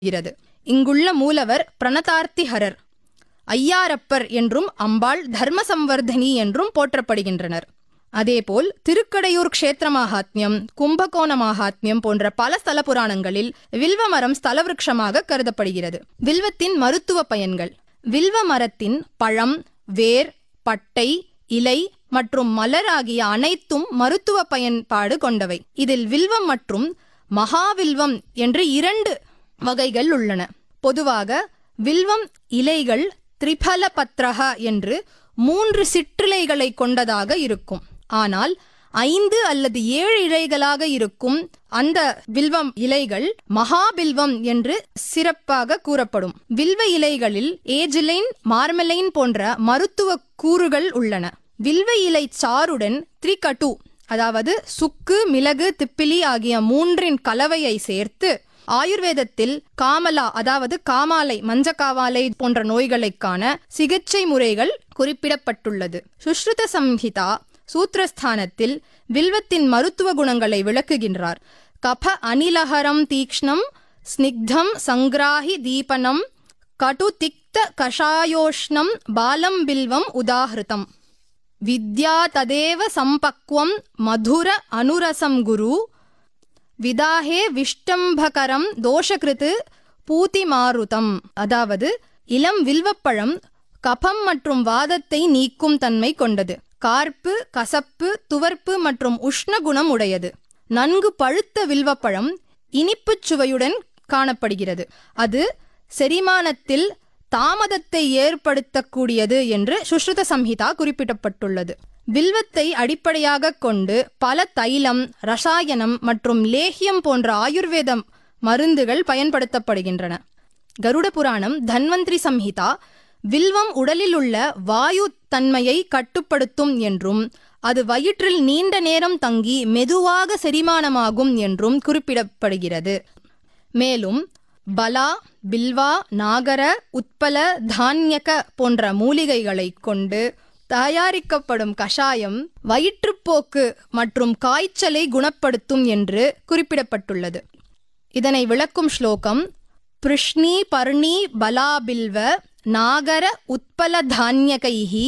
இருக்கிறது இங்குள்ள மூலவர் பிரணதார்த்திஹரர் ஐயாரப்பர் என்றும் அம்பாள் தர்ம சம்வர்தனி என்றும் போற்றப்படுகின்றனர் அதேபோல் திருக்கடையூர் க்ஷேத்திர மாகாத்மியம் கும்பகோண மாகாத்மியம் போன்ற பல ஸ்தல புராணங்களில் வில்வ மரம் ஸ்தலவிருட்சமாக கருதப்படுகிறது வில்வத்தின் மருத்துவ பயன்கள் வில்வ மரத்தின் பழம் வேர் பட்டை இலை மற்றும் மலர் ஆகிய அனைத்தும் மருத்துவ பயன்பாடு கொண்டவை இதில் வில்வம் மற்றும் மகாவில்வம் என்று இரண்டு வகைகள் உள்ளன பொதுவாக வில்வம் இலைகள் திரிபல பத்ரஹா என்று மூன்று சிற்றிலைகளை கொண்டதாக இருக்கும் ஆனால் ஐந்து அல்லது ஏழு இலைகளாக இருக்கும் அந்த வில்வம் இலைகள் மகாபில்வம் என்று சிறப்பாக கூறப்படும் வில்வ இலைகளில் ஏஜிலைன் மார்மெலைன் போன்ற மருத்துவ கூறுகள் உள்ளன வில்வ இலை சாறுடன் த்ரிகட்டு அதாவது சுக்கு மிளகு திப்பிலி ஆகிய மூன்றின் கலவையை சேர்த்து ஆயுர்வேதத்தில் காமலா அதாவது காமாலை மஞ்சக்காவாலை போன்ற நோய்களுக்கான சிகிச்சை முறைகள் குறிப்பிடப்பட்டுள்ளது சுஷ்ருத சம்ஹிதா சூத்திரஸ்தானத்தில் வில்வத்தின் மருத்துவ குணங்களை விளக்குகின்றார் கப அனிலஹரம் தீக்ஷ்ணம் ஸ்னிக்தம் சங்கிராஹி தீபனம் கடு திக்த கஷாயோஷ்ணம் பாலம் பில்வம் உதாஹிருதம் வித்யா ததேவ சம்பக்வம் மதுர அனுரசம் குரு விதாஹே விஷ்டம்பகரம் தோஷகிருத்து பூதி மாருதம் அதாவது இளம் வில்வப்பழம் கபம் மற்றும் வாதத்தை நீக்கும் தன்மை கொண்டது கார்ப்பு கசப்பு துவர்ப்பு மற்றும் உஷ்ண குணம் உடையது நன்கு பழுத்த வில்வப்பழம் இனிப்புச் சுவையுடன் காணப்படுகிறது அது செரிமானத்தில் தாமதத்தை ஏற்படுத்தக்கூடியது என்று சுஷ்ருத சம்ஹிதா குறிப்பிடப்பட்டுள்ளது வில்வத்தை அடிப்படையாக கொண்டு பல தைலம் ரசாயனம் மற்றும் லேகியம் போன்ற ஆயுர்வேத மருந்துகள் பயன்படுத்தப்படுகின்றன கருட புராணம் தன்வந்திரி சம்ஹிதா வில்வம் உடலில் உள்ள வாயு தன்மையை கட்டுப்படுத்தும் என்றும் அது வயிற்றில் நீண்ட நேரம் தங்கி மெதுவாக செரிமானமாகும் என்றும் குறிப்பிடப்படுகிறது மேலும் பலா பில்வா நாகர உட்பல தானியக போன்ற மூலிகைகளை கொண்டு தயாரிக்கப்படும் கஷாயம் வயிற்றுப்போக்கு மற்றும் காய்ச்சலை குணப்படுத்தும் என்று குறிப்பிடப்பட்டுள்ளது இதனை விளக்கும் ஸ்லோகம் பிருஷ்ணி பர்ணி பலாபில்வ நாகர உட்பல தானியகைஹி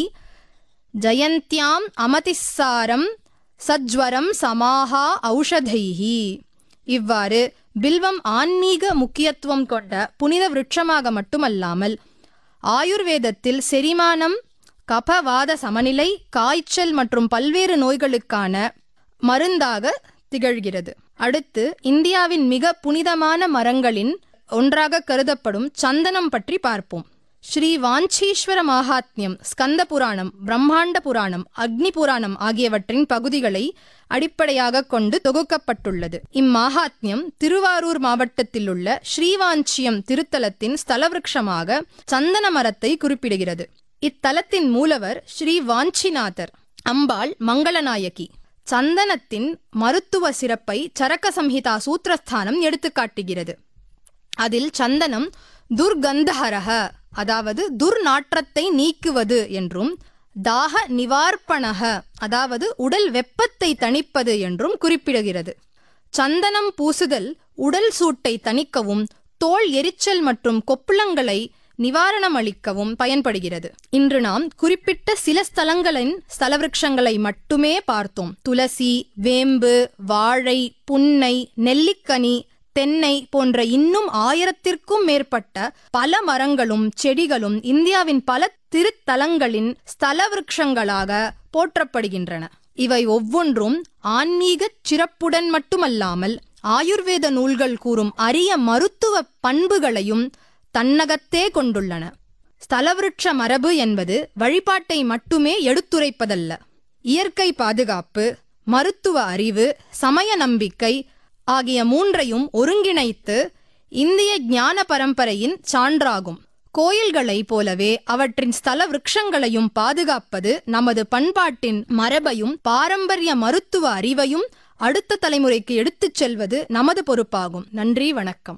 ஜயந்தியாம் அமதிஸ்ஸாரம் சஜ்வரம் சமாஹா ஔஷதைஹி இவ்வாறு பில்வம் ஆன்மீக முக்கியத்துவம் கொண்ட புனித விருட்சமாக மட்டுமல்லாமல் ஆயுர்வேதத்தில் செரிமானம் கபவாத சமநிலை காய்ச்சல் மற்றும் பல்வேறு நோய்களுக்கான மருந்தாக திகழ்கிறது அடுத்து இந்தியாவின் மிக புனிதமான மரங்களின் ஒன்றாக கருதப்படும் சந்தனம் பற்றி பார்ப்போம் ஸ்ரீ வாஞ்சீஸ்வர மாகாத்மியம் ஸ்கந்த புராணம் பிரம்மாண்ட புராணம் அக்னி புராணம் ஆகியவற்றின் பகுதிகளை அடிப்படையாக கொண்டு தொகுக்கப்பட்டுள்ளது இம்மாகாத்மியம் திருவாரூர் மாவட்டத்தில் உள்ள ஸ்ரீவாஞ்சியம் திருத்தலத்தின் ஸ்தலவிருட்சமாக சந்தன மரத்தை குறிப்பிடுகிறது இத்தலத்தின் மூலவர் ஸ்ரீ வாஞ்சிநாதர் அம்பாள் மங்களநாயகி சந்தனத்தின் மருத்துவ சிறப்பை சரக்க சம்ஹிதா சூத்திரஸ்தானம் எடுத்துக்காட்டுகிறது அதில் சந்தனம் துர்கந்தஹரக அதாவது துர்நாற்றத்தை நீக்குவது என்றும் தாக நிவார்ப்பணக அதாவது உடல் வெப்பத்தை தணிப்பது என்றும் குறிப்பிடுகிறது சந்தனம் பூசுதல் உடல் சூட்டை தணிக்கவும் தோல் எரிச்சல் மற்றும் கொப்புளங்களை நிவாரணம் அளிக்கவும் பயன்படுகிறது இன்று நாம் குறிப்பிட்ட சில ஸ்தலங்களின் ஸ்தலவிருட்சங்களை மட்டுமே பார்த்தோம் துளசி வேம்பு வாழை புன்னை நெல்லிக்கனி தென்னை போன்ற இன்னும் ஆயிரத்திற்கும் மேற்பட்ட பல மரங்களும் செடிகளும் இந்தியாவின் பல திருத்தலங்களின் ஸ்தல விருட்சங்களாக போற்றப்படுகின்றன இவை ஒவ்வொன்றும் ஆன்மீக சிறப்புடன் மட்டுமல்லாமல் ஆயுர்வேத நூல்கள் கூறும் அரிய மருத்துவ பண்புகளையும் தன்னகத்தே கொண்டுள்ளன ஸ்தலவிருட்ச மரபு என்பது வழிபாட்டை மட்டுமே எடுத்துரைப்பதல்ல இயற்கை பாதுகாப்பு மருத்துவ அறிவு சமய நம்பிக்கை ஆகிய மூன்றையும் ஒருங்கிணைத்து இந்திய ஞான பரம்பரையின் சான்றாகும் கோயில்களைப் போலவே அவற்றின் ஸ்தல விருட்சங்களையும் பாதுகாப்பது நமது பண்பாட்டின் மரபையும் பாரம்பரிய மருத்துவ அறிவையும் அடுத்த தலைமுறைக்கு எடுத்துச் செல்வது நமது பொறுப்பாகும் நன்றி வணக்கம்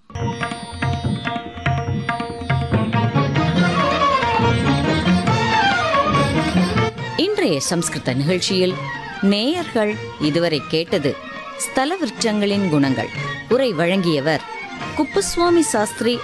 இன்றைய சம்ஸ்கிருத நிகழ்ச்சியில் நேயர்கள் இதுவரை கேட்டது ஸ்தல விருட்சங்களின் குணங்கள் உரை வழங்கியவர் குப்புசுவாமி சாஸ்திரி